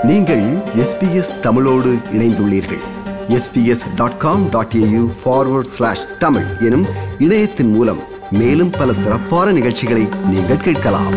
நீங்கள் எஸ்பிஎஸ் தமிழோடு இணைந்துள்ளீர்கள் SBS dot com dot AU forward slash Tamil எனும் இணையத்தின் மூலம் மேலும் பல சிறப்பான நிகழ்ச்சிகளை நீங்கள் கேட்கலாம்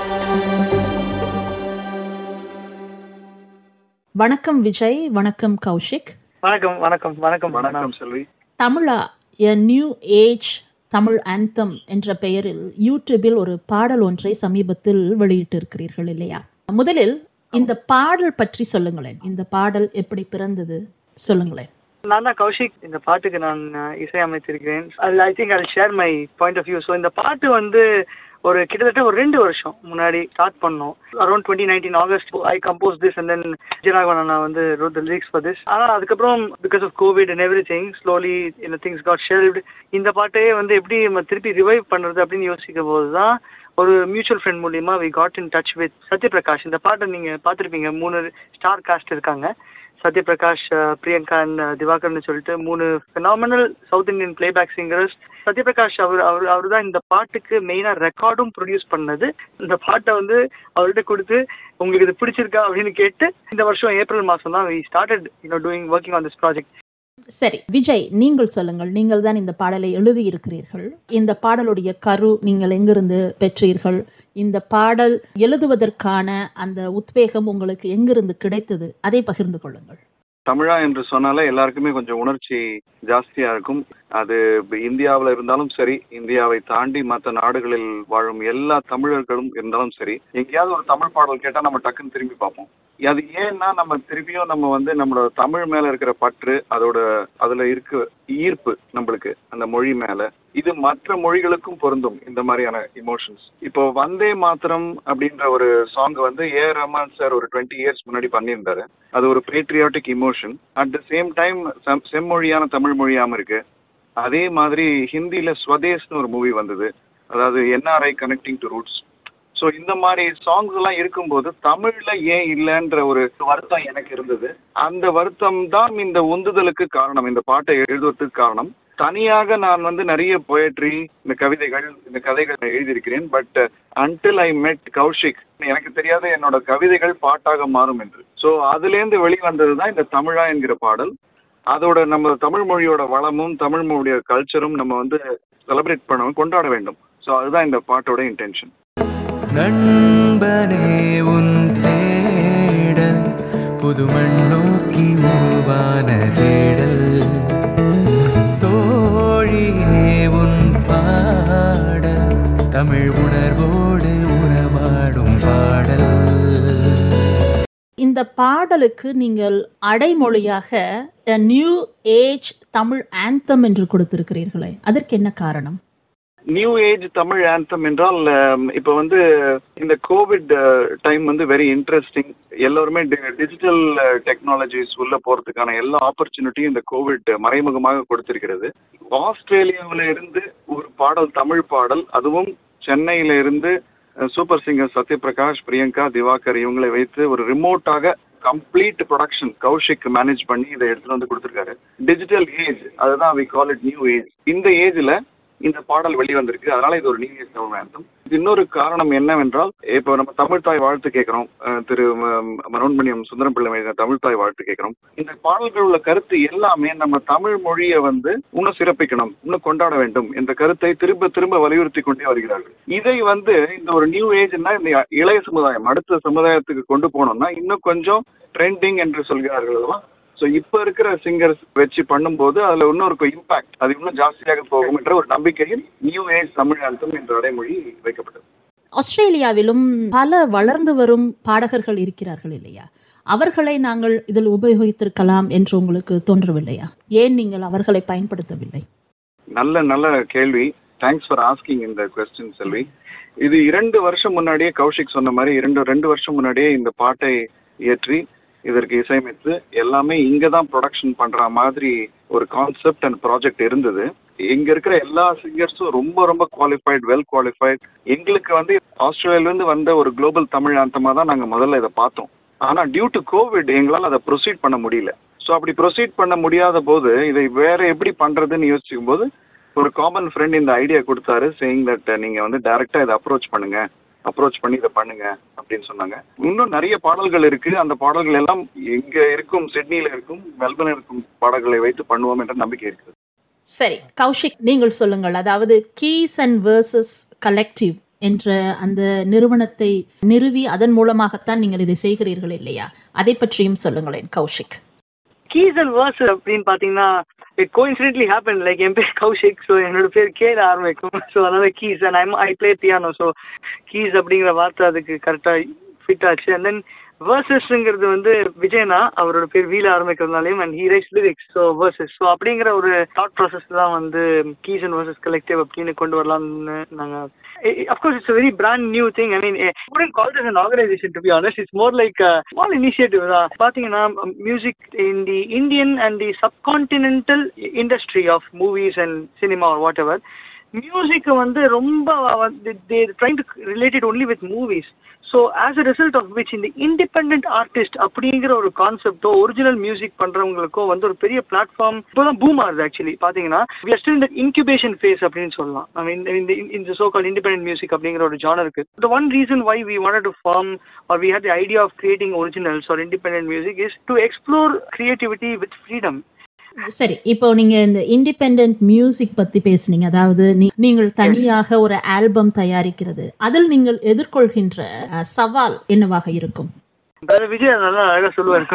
வணக்கம் விஜய் வணக்கம் கௌஷிக் வணக்கம் வணக்கம் வணக்கம் வணக்கம் செல்வி தமிழா a new age Tamil anthem என்ற பெயரில் யூடியூபில் ஒரு பாடல் ஒன்றை சமீபத்தில் வெளியிட்டிருக்கிறீர்கள் இல்லையா முதலில் இந்த பாடல் பற்றி சொல்லுங்களேன் இந்த பாடல் எப்படி பிறந்தது சொல்லுங்களேன் நான் தான் கௌஷிக் இந்த பாட்டுக்கு நான் அஹ், இசையமைத்திருக்கிறேன் I think I share my point of view so இந்த பாட்டு வந்து ஒரு கிட்டத்தட்ட ஒரு ரெண்டு வருஷம் முன்னாடி ஸ்டார்ட் பண்ணோம் around twenty nineteen August I compose this and then Vijayaraghavan அண்ணா வந்து wrote the lyrics for this ஆனால் அதுக்கப்புறம் because of covid and everything slowly இந்த திங்ஸ் காட் ஷெல்வ்டு இந்த பாட்டையே வந்து எப்படி நம்ம திருப்பி ரிவைவ் பண்ணுறது அப்படின்னு யோசிக்கும் போது தான் ஒரு மியூச்சுவல் ஃப்ரெண்ட் மூலியமா we got in touch with Sathyaprakash இந்த பாட்டை நீங்க பார்த்திருப்பீங்க மூணு ஸ்டார் காஸ்ட் இருக்காங்க சத்யபிரகாஷ் அஹ், பிரியங்கா அண்ட் திவாகர்னு சொல்லிட்டு மூணு phenomenal south Indian playback singers Sathyaprakash அவர் அவர் அவர் தான் இந்த பாட்டுக்கு மெயினா ரெக்கார்டும் ப்ரொடியூஸ் பண்ணது இந்த பாட்டை வந்து அவர்கிட்ட கொடுத்து உங்களுக்கு இது பிடிச்சிருக்கா அப்படின்னு கேட்டு இந்த வருஷம் ஏப்ரல் மாசம் தான் we started you know doing working on this project சரி விஜய் நீங்கள் சொல்லுங்கள் நீங்கள் தான் இந்த பாடலை எழுதியிருக்கிறீர்கள் இந்த பாடலுடைய கரு நீங்கள் எங்கிருந்து பெற்றீர்கள் இந்த பாடல் எழுதுவதற்கான அந்த உத்வேகம் உங்களுக்கு எங்கிருந்து கிடைத்தது அதை பகிர்ந்து கொள்ளுங்கள் தமிழா என்று சொன்னாலே எல்லாருக்குமே கொஞ்சம் உணர்ச்சி ஜாஸ்தியா இருக்கும் அது இந்தியாவில் இருந்தாலும் சரி இந்தியாவை தாண்டி மற்ற நாடுகளில் வாழும் எல்லா தமிழர்களும் இருந்தாலும் சரி எங்கேயாவது ஒரு தமிழ் பாடல் கேட்டா நம்ம டக்குன்னு திரும்பி பார்ப்போம் அது ஏன்னா நம்ம திருப்பியும் நம்ம வந்து நம்மளோட தமிழ் மேல இருக்கிற பற்று அதோட அதுல இருக்க ஈர்ப்பு நம்மளுக்கு அந்த மொழி மேல இது மற்ற மொழிகளுக்கும் பொருந்தும் இந்த மாதிரியான இமோஷன்ஸ் இப்போ வந்தே மாத்திரம் அப்படின்ற ஒரு சாங் வந்து ஏ ஆர் ரஹ்மான் சார் ஒரு டுவெண்ட்டி இயர்ஸ் முன்னாடி பண்ணியிருந்தாரு அது ஒரு patriotic emotion at the same time செம்மொழியான தமிழ் மொழியாம இருக்கு அதே மாதிரி ஹிந்தில ஸ்வதேஷ்னு ஒரு மூவி வந்தது அதாவது NRI connecting to roots so இந்த மாதிரி சாங்ஸ் எல்லாம் இருக்கும்போது தமிழ்ல ஏன் இல்லைன்ற ஒரு வருத்தம் எனக்கு இருந்தது அந்த வருத்தம் தான் இந்த உந்துதலுக்கு காரணம் இந்த பாட்டை எழுதுவதற்கு காரணம் தனியாக நான் வந்து நிறைய போயட்ரி இந்த கவிதைகள் இந்த கதைகள் எழுதியிருக்கிறேன் பட் அன்டில் ஐ மெட் கௌஷிக் எனக்கு தெரியாத என்னோட கவிதைகள் பாட்டாக மாறும் என்று ஸோ அதுலேருந்து வெளிவந்தது தான் இந்த தமிழா என்கிற பாடல் அதோட நம்ம தமிழ் மொழியோட வளமும் தமிழ் மொழியோட கல்ச்சரும் நம்ம வந்து செலிப்ரேட் பண்ண கொண்டாட வேண்டும் ஸோ அதுதான் இந்த பாட்டோட இன்டென்ஷன் நண்பனே உன் தேடல் புதுமண் நோக்கி உருவான தேடல் தோழியே உன் பாடல் தமிழ் உணர்வோடு உறவாடும் பாடல் இந்த பாடலுக்கு நீங்கள் அடைமொழியாக நியூ ஏஜ் தமிழ் ஆந்தம் என்று கொடுத்திருக்கிறீர்களே அதற்கு என்ன காரணம் நியூ ஏஜ் தமிழ் ஆந்தம் என்றால் அம், இப்ப வந்து இந்த கோவிட் டைம் வந்து வெரி இன்ட்ரெஸ்டிங் எல்லாருமே டிஜிட்டல் டெக்னாலஜிஸ் உள்ள போறதுக்கான எல்லா ஆப்பர்ச்சுனிட்டியும் இந்த கோவிட் மறைமுகமாக கொடுத்திருக்கிறது ஆஸ்திரேலியாவில இருந்து ஒரு பாடல் தமிழ் பாடல் அதுவும் சென்னையில இருந்து சூப்பர் சிங்கர் சத்யபிரகாஷ் பிரியங்கா திவாகர் இவங்களை வைத்து ஒரு ரிமோட்டாக கம்ப்ளீட் ப்ரொடக்ஷன் கௌஷிக் மேனேஜ் பண்ணி இதை எடுத்துட்டு வந்து கொடுத்துருக்காரு டிஜிட்டல் ஏஜ் அதுதான் we call it new age இந்த ஏஜ்ல இந்த பாடல் வெளிவந்திருக்கு அதனால இது ஒரு நியூ ஏஜ் தமிழ் anthem. இது இன்னொரு காரணம் என்னவென்றால் இப்போ நம்ம தமிழ் தாய் வாழ்த்து கேட்கிறோம் அஹ் திரு ம- மனோன்மணியம் சுந்தரம் பிள்ளை எழுதின தமிழ் தாய் வாழ்த்து கேட்கிறோம் இந்த பாடல்கள் உள்ள கருத்து எல்லாமே நம்ம தமிழ் மொழியை வந்து இன்னும் சிறப்பிக்கணும் இன்னும் கொண்டாட வேண்டும் என்ற கருத்தை திரும்ப திரும்ப வலியுறுத்தி கொண்டே வருகிறார்கள் இதை வந்து இந்த ஒரு நியூ ஏஜ்னா இந்த இளைய சமுதாயம் அடுத்த சமுதாயத்துக்கு கொண்டு போனோம்னா இன்னும் கொஞ்சம் ட்ரெண்டிங் என்று சொல்கிறார்கள் அல்லவா ஸோ இப்போ இருக்கிற சிங்கர்ஸ் வச்சு பண்ணும்போது அதுல இன்னொரு இம்பாக்ட் அது இன்னும் ஜாஸ்தியாக போகும் என்ற ஒரு நம்பிக்கையில் நியூ ஏஜ் தமிழ் அர்த்தம் என்ற அடைமொழி வைக்கப்பட்டது ஆஸ்திரேலியாவிலும் பல வளர்ந்து வரும் பாடகர்கள் இருக்கிறார்கள் இல்லையா அவர்களை நாங்கள் இதில் உபயோகித்திருக்கலாம் என்று உங்களுக்கு தோன்றவில்லையா ஏன் நீங்கள் அவர்களை பயன்படுத்தவில்லை நல்ல நல்ல கேள்வி தேங்க்ஸ் ஃபார் ஆஸ்கிங் இந்த கொஸ்டின் செல்வி இது இரண்டு வருஷம் முன்னாடியே கௌஷிக் சொன்ன மாதிரி இரண்டு ரெண்டு வருஷம் முன்னாடியே இந்த பாட்டை இயற்றி இதற்கு இசையமைத்து எல்லாமே இங்க தான் ப்ரொடக்ஷன் பண்ற மாதிரி ஒரு கான்செப்ட் அண்ட் ப்ராஜெக்ட் இருந்தது இங்க இருக்கிற எல்லா சிங்கர்ஸும் ரொம்ப ரொம்ப குவாலிஃபைட் வெல் குவாலிஃபைட் எங்களுக்கு வந்து ஆஸ்திரேலியால இருந்து வந்த ஒரு குளோபல் தமிழ் ஆந்தமா தான் நாங்க முதல்ல இதை பார்த்தோம் ஆனா டியூ டு கோவிட் எங்களால் அதை ப்ரொசீட் பண்ண முடியல ஸோ அப்படி ப்ரொசீட் பண்ண முடியாத போது இதை வேற எப்படி பண்றதுன்னு யோசிக்கும் போது ஒரு காமன் ஃப்ரெண்ட் இந்த ஐடியா கொடுத்தாரு சேயிங் தட் நீங்க வந்து டைரக்டா இதை அப்ரோச் பண்ணுங்க அப்ரோச் பண்ணி இதை பண்ணுங்க அப்படின்னு சொன்னாங்க இன்னும் நிறைய பாடல்கள் இருக்கு அந்த பாடல்கள் எல்லாம் எங்க இருக்கும் சிட்னில இருக்கும் மெல்பர்ன் இருக்கும் பாடல்களை வைத்து பண்ணுவோம் என்ற நம்பிக்கை இருக்கு சரி கௌஷிக் நீங்கள் சொல்லுங்கள் அதாவது கீஸ் அண்ட் வேர்சஸ் கலெக்டிவ் என்ற அந்த நிறுவனத்தை நிறுவி அதன் மூலமாகத்தான் நீங்கள் இதை செய்கிறீர்கள் இல்லையா அதை பற்றியும் சொல்லுங்களேன் கௌஷிக் கீஸ் அண்ட் வேர்ஸ் அப்படின்னு பாத்தீங்கன்னா இட் கோஇன்சிடென்ட்லி ஹேப்பன் லைக் என் பேர் கௌஷிக் ஸோ என்னோட பேர் கேல ஆரம்பிக்கும் ஸோ அதனால keys and I'm I play piano so keys அப்படிங்கிற வார்த்தை அதுக்கு கரெக்டாக ஃபிட் ஆச்சு அண்ட் தென் வேர்சஸ்ங்கிறது வந்து விஜயனா அவரோட பேர் வீல ஆரம்பிக்கிறதுனாலையும் and he writes lyrics so verses so அப்படிங்கிற ஒரு தாட் ப்ராசஸ் தான் வந்து கீஸ் அண்ட் வேர்சஸ் கலெக்டிவ் அப்படின்னு கொண்டு வரலாம்னு நாங்கள் of course it's very brand new thing I mean wouldn't call this an organization to be honest it's more like a small initiative தான் பாத்தீங்கன்னா music in the Indian and the subcontinental industry of movies and cinema or whatever music வந்து ரொம்ப they're trying to related only with movies so as a result of which இந்த independent artist அப்படிங்கிற ஒரு கான்செப்டோ original music பண்றவங்களுக்கோ வந்து ஒரு பெரிய platform இப்போதான் boom ஆகுது ஆக்சுவலி பாத்தீங்கன்னா we are still in the incubation phase அப்படின்னு சொல்லலாம் I mean in the in the so called independent music அப்படிங்கிற ஒரு ஜானருக்கு the one reason why we wanted to form or we had the idea of creating originals or independent music is to explore creativity with freedom சரி இப்போ நீங்க இந்த independent music பத்தி பேசுனீங்க அதாவது நீ- நீங்கள் தனியாக ஒரு ஆல்பம் தயாரிக்கிறது அதில் நீங்கள் எதிர்கொள்கின்ற அஹ், சவால் என்னவாக இருக்கும் வேற விஜய் நல்லா அழகா சொல்லுவாரு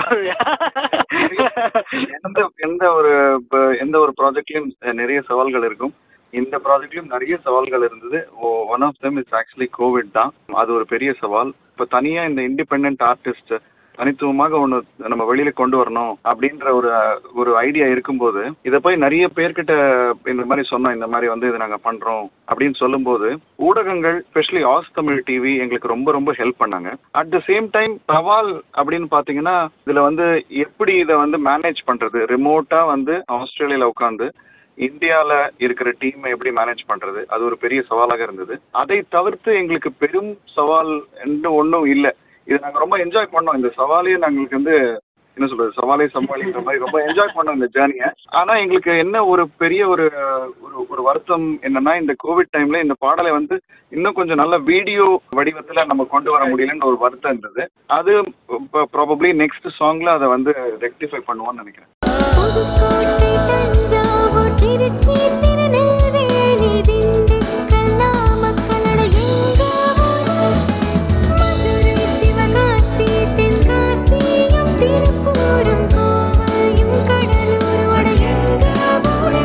எந்த எந்த ஒரு இப்ப எந்த ஒரு ப்ராஜெக்ட்லயும் நிறைய சவால்கள் இருக்கும் இந்த ப்ராஜெக்ட்லயும் நிறைய சவால்கள் இருந்தது one of them is actually COVID தான் அது ஒரு பெரிய சவால் இப்ப தனியா இந்த இண்டிபெண்ட் ஆர்டிஸ்ட் தனித்துவமாக ஒண்ணு நம்ம வெளியில கொண்டு வரணும் அப்படின்ற ஒரு ஒரு ஐடியா இருக்கும்போது இத போய் நிறைய பேர்கிட்ட இந்த மாதிரி சொன்னோம் இந்த மாதிரி வந்து இதை நாங்க பண்றோம் அப்படின்னு சொல்லும்போது ஊடகங்கள் ஸ்பெஷலி ஆஸ் தமிழ் டிவி எங்களுக்கு ரொம்ப ரொம்ப ஹெல்ப் பண்ணாங்க அட் த சேம் டைம் சவால் அப்படின்னு பாத்தீங்கன்னா இதுல வந்து எப்படி இதை வந்து மேனேஜ் பண்றது ரிமோட்டா வந்து ஆஸ்திரேலியால உட்காந்து இந்தியால இருக்கிற டீம் எப்படி மேனேஜ் பண்றது அது ஒரு பெரிய சவாலாக இருந்தது அதை தவிர்த்து எங்களுக்கு பெரும் சவால் என்று ஒன்றும் இல்லை இது நாங்க ரொம்ப என்ஜாய் பண்ணோம் இந்த சவாலையே நாங்களுக்கு வந்து என்ன சொல்றது சவாலே சமாளிக்கிற மாதிரி ரொம்ப என்ஜாய் பண்ணோம் இந்த ஜேர்னியை ஆனா எங்களுக்கு என்ன ஒரு பெரிய ஒரு ஒரு ஒரு வருத்தம் என்னன்னா இந்த கோவிட் டைம்ல இந்த பாடலை வந்து இன்னும் கொஞ்சம் நல்ல வீடியோ வடிவத்துல நம்ம கொண்டு வர முடியலன்னு ஒரு வருத்தம் இருந்தது அது ப்ராபப்ளி நெக்ஸ்ட் சாங்ல அதை வந்து ரெக்டிஃபை பண்ணுவோம்னு நினைக்கிறேன் புதுக்கோட்டை தஞ்சாவூர் திருச்சி திருநெல்வேலி திண்டுக்கல் நாமக்கல் அட எங்க ஊரு? மதுரை சிவகாசி தென்காசியும் திருப்பூரும் கோவையும் கடலூரும் அட எங்க ஊரு?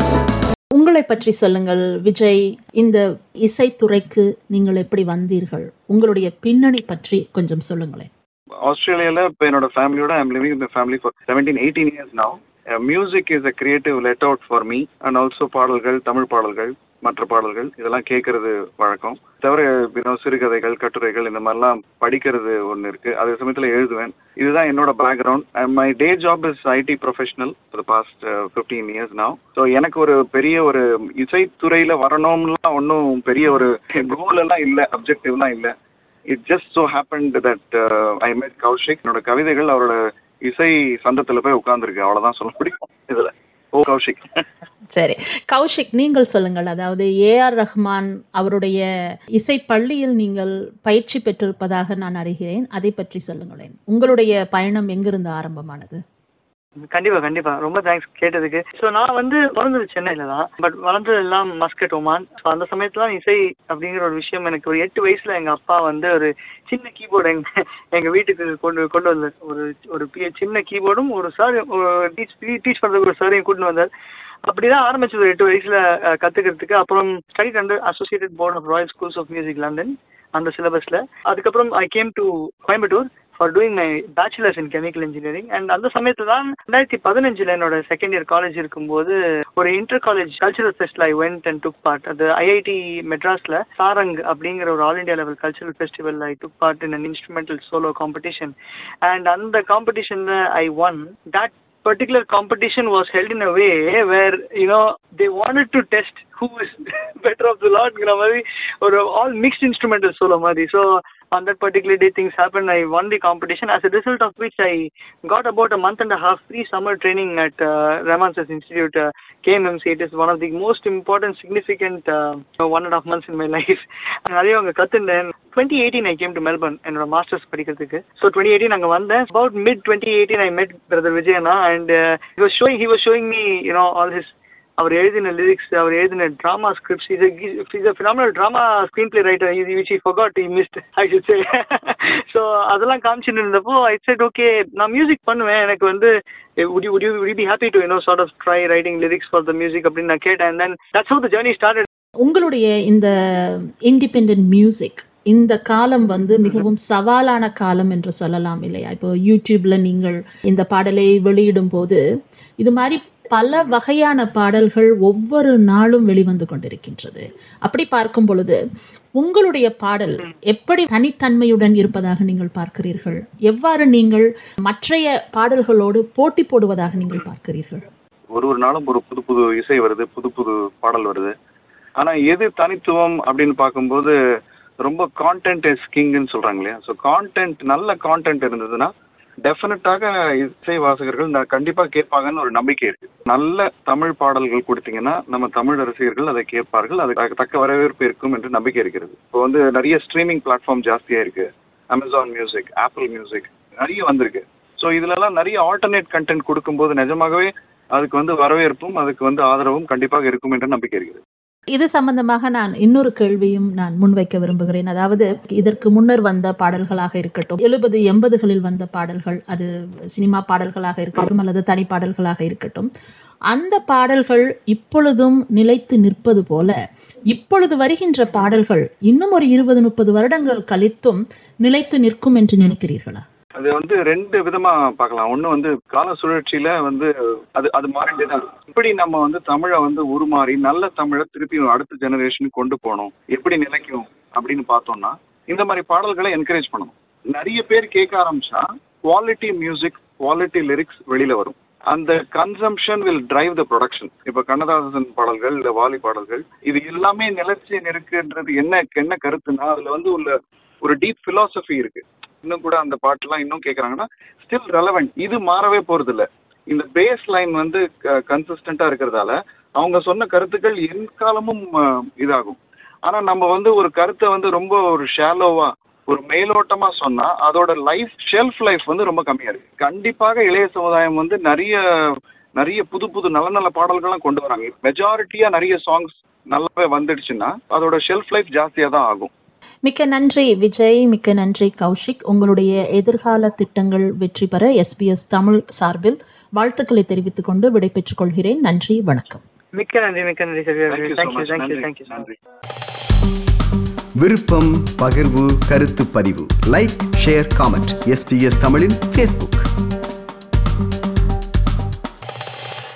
உங்களை பற்றி சொல்லுங்கள் விஜய் இந்த இசைத்துறைக்கு நீங்கள் எப்படி வந்தீர்கள் உங்களுடைய பின்னணி பற்றி கொஞ்சம் சொல்லுங்களேன் ஆஸ்திரேலியால இப்போ என்னோட ஃபேமிலியோட ஐம் லிவிங் இந்த family for seventeen eighteen years now music is a creative let out for me and also பாடல்கள் தமிழ் பாடல்கள் மற்ற பாடல்கள் இதெல்லாம் கேட்கறது வழக்கம் தவிர you know, சிறுகதைகள் கட்டுரைகள் இந்த மாதிரிலாம் படிக்கிறது ஒன்று இருக்கு அதே சமயத்தில் எழுதுவேன் இதுதான் என்னோட background my day job is IT professional for past fifteen years now so எனக்கு ஒரு பெரிய ஒரு இசைத்துறையில வரணும்லாம் ஒன்றும் பெரிய ஒரு கோல் எல்லாம் இல்லை அப்ஜெக்டிவ்லாம் இல்லை it just so happened that I met Kaushik என்னோட கவிதைகள் அவரோட இசை சந்தத்துல போய் உட்கார்ந்துருக்கு அவ்வளவுதான் சொல்ல முடியும் இதுல ஓ கௌஷிக் சரி கௌஷிக் நீங்கள் சொல்லுங்கள் அதாவது ஏஆர் ரஹ்மான் அவருடைய இசை பள்ளியில் நீங்கள் பயிற்சி பெற்றிருப்பதாக நான் அறிகிறேன் அதை பற்றி சொல்லுங்களேன் உங்களுடைய பயணம் எங்கிருந்து ஆரம்பமானது கண்டிப்பா கண்டிப்பா ரொம்ப தேங்க்ஸ் கேட்டதுக்கு ஸோ நான் வந்து பிறந்தது சென்னையில தான் பட் வளர்ந்தது எல்லாம் மஸ்கட் ஒமான் ஸோ அந்த சமயத்துல தான் இசை அப்படிங்கிற ஒரு விஷயம் எனக்கு ஒரு எட்டு வயசுல எங்க அப்பா வந்து ஒரு சின்ன கீபோர்டு எங்க எங்க வீட்டுக்கு கொண்டு கொண்டு வந்தார் ஒரு ஒரு பி- சின்ன கீபோர்டும் ஒரு சார் டீச் டீச் பண்றதுக்கு ஒரு சாரையும் கூட்டு வந்தார் அப்படிதான் ஆரம்பிச்சது ஒரு எட்டு வயசுல அஹ், கத்துக்கிறதுக்கு அப்புறம் study under Associated Board of Royal Schools of Music London அந்த சிலபஸ்ல அதுக்கப்புறம் I came to Coimbatore for doing my bachelors in chemical engineering and அந்த சமயத்துல தான் ரெண்டாயிரத்தி பதினஞ்சுல என்னோட செகண்ட் இயர் காலேஜ் இருக்கும்போது ஒரு இன்டர் காலேஜ் கல்ச்சரல் ஃபெஸ்ட்ல I went and took part அது ஐஐடி மெட்ராஸ்ல சாரங் அப்படிங்கிற ஒரு all India level cultural festival I took part in an instrumental solo competition and அந்த காம்படிஷன்ல I won that particular competition was held in a way where you know they wanted to test who is better of the lot மாதிரி ஒரு all mixed instrumental சொல்ல மாதிரி so on that particular day things happened. I won the competition, as a result of which I got about a month and a half free summer training at uh, Ramansas Institute, uh, KMMC. It is one of the most important, significant uh, one and a half months in my life. நிறைய அங்கே கற்றுண்டேன் twenty eighteen I came to Melbourne என்னோட masters படிக்கிறதுக்கு so twenty eighteen அங்கே வந்தேன் about mid twenty eighteen I met brother விஜயனா and he was showing he was showing me you know all his அவர் எழுதின லிரிக்ஸ் அவர் எழுதின drama scripts is is a phenomenal drama screenplay writer இது which I forgot I missed I should say so அதெல்லாம் காமிச்சிட்டு இருந்தப்போ I said okay நான் music பண்ணுவேன் எனக்கு வந்து would you would you would you be happy to you know sort of try writing lyrics for the music அப்படின்னு நான் கேட்டேன் and then that's how the journey started உங்களுடைய இந்த இண்டிபெண்ட் மியூசிக் இந்த காலம் வந்து மிகவும் சவாலான காலம் என்று சொல்லலாம் இல்லையா இப்போ யூடியூப்ல நீங்கள் இந்த பாடலை வெளியிடும் போது இது மாதிரி பல வகையான பாடல்கள் ஒவ்வொரு நாளும் வெளிவந்து கொண்டிருக்கின்றது அப்படி பார்க்கும் பொழுது உங்களுடைய பாடல் எப்படி தனித்தன்மையுடன் இருப்பதாக நீங்கள் பார்க்கிறீர்கள் எவ்வாறு நீங்கள் மற்றைய பாடல்களோடு போட்டி போடுவதாக நீங்கள் பார்க்கிறீர்கள் ஒரு ஒரு நாளும் ஒரு புது புது இசை வருது புது புது பாடல் வருது ஆனா எது தனித்துவம் அப்படின்னு பார்க்கும்போது ரொம்ப கான்டென்ட் இஸ் கிங்னு சொல்றாங்க இல்லையா ஸோ கான்டென்ட் நல்ல கான்டென்ட் இருந்ததுன்னா டெஃபினட்டாக இசை வாசகர்கள் ந- கண்டிப்பா கேட்பாங்கன்னு ஒரு நம்பிக்கை இருக்கு நல்ல தமிழ் பாடல்கள் கொடுத்தீங்கன்னா நம்ம தமிழ் ரசிகர்கள் அதை கேட்பார்கள் அதுக்கு தக்க வரவேற்பு இருக்கும் என்று நம்பிக்கை இருக்கிறது இப்போ வந்து நிறைய ஸ்ட்ரீமிங் பிளாட்ஃபார்ம் ஜாஸ்தியா இருக்கு அமேசான் மியூசிக் ஆப்பிள் மியூசிக் நிறைய வந்திருக்கு ஸோ இதுலலாம் நிறைய ஆல்டர்னேட் கண்டென்ட் கொடுக்கும்போது நிஜமாகவே அதுக்கு வந்து வரவேற்பும் அதுக்கு வந்து ஆதரவும் கண்டிப்பாக இருக்கும் என்ற நம்பிக்கை இருக்கிறது இது சம்பந்தமாக நான் இன்னொரு கேள்வியும் நான் முன்வைக்க விரும்புகிறேன் அதாவது இதற்கு முன்னர் வந்த பாடல்களாக இருக்கட்டும் எழுபது எண்பதுகளில் வந்த பாடல்கள் அது சினிமா பாடல்களாக இருக்கட்டும் அல்லது தனி பாடல்களாக இருக்கட்டும் அந்த பாடல்கள் இப்பொழுதும் நிலைத்து நிற்பது போல இப்பொழுது வருகின்ற பாடல்கள் இன்னும் ஒரு இருபது முப்பது வருடங்கள் கழித்தும் நிலைத்து நிற்கும் என்று நினைக்கிறீர்களா அது வந்து ரெண்டு விதமா பார்க்கலாம் ஒண்ணு வந்து கால சுழற்சியில வந்து அது அது மாறிட்டே தான் இருக்கும். எப்படி நம்ம வந்து தமிழை வந்து உருமாறி நல்ல தமிழை திருப்பி அடுத்த ஜெனரேஷனுக்கு கொண்டு போகணும் எப்படி நிலைக்கும் அப்படின்னு பார்த்தோம்னா இந்த மாதிரி பாடல்களை என்கரேஜ் பண்ணணும் நிறைய பேர் கேட்க ஆரம்பிச்சா குவாலிட்டி மியூசிக் குவாலிட்டி லிரிக்ஸ் வெளியில வரும் அந்த consumption will drive the production இப்ப கண்ணதாசன் பாடல்கள் இல்ல வாலி பாடல்கள் இது எல்லாமே நிலைச்சி நிற்குன்றது என்ன என்ன கருத்துன்னா அதுல வந்து உள்ள ஒரு டீப் philosophy இருக்கு இன்னும் கூட அந்த பாட்டுலாம் இன்னும் கேக்குறாங்கன்னா ஸ்டில் ரெலவெண்ட் இது மாறவே போறது இல்ல இந்த பேஸ் லைன் வந்து கன்சிஸ்டண்டா இருக்கிறதால அவங்க சொன்ன கருத்துக்கள் எந்காலமும் அஹ், இதாகும் ஆனா நம்ம வந்து ஒரு கருத்தை வந்து ரொம்ப ஒரு ஷாலோவா ஒரு மேலோட்டமா சொன்னா அதோட லைஃப் ஷெல்ஃப் லைஃப் வந்து ரொம்ப கம்மியா இருக்கு கண்டிப்பாக இளைய சமுதாயம் வந்து நிறைய நிறைய புது புது நல்ல நல்ல பாடல்கள்லாம் கொண்டு வராங்க மெஜாரிட்டியா நிறைய சாங்ஸ் நல்லாவே வந்துடுச்சுன்னா அதோட ஷெல்ஃப் லைஃப் ஜாஸ்தியா தான் ஆகும் மிக்க நன்றி விஜய் மிக்க நன்றி கௌஷிக் உங்களுடைய எதிர்கால திட்டங்கள் வெற்றி பெற எஸ்பிஎஸ் தமிழ் சார்பில் வாழ்த்துக்களை தெரிவித்துக் கொண்டு விடைபெற்றுக் கொள்கிறேன் நன்றி வணக்கம் மிக்க நன்றி மிக்க நன்றி Thank you so thank you much. Thank you நன்றி. தேங்க்யூ நன்றி விருப்பம் பகிர்வு கருத்து பதிவு லைக் ஷேர் காமெண்ட் எஸ்பிஎஸ் தமிழின் ஃபேஸ்புக்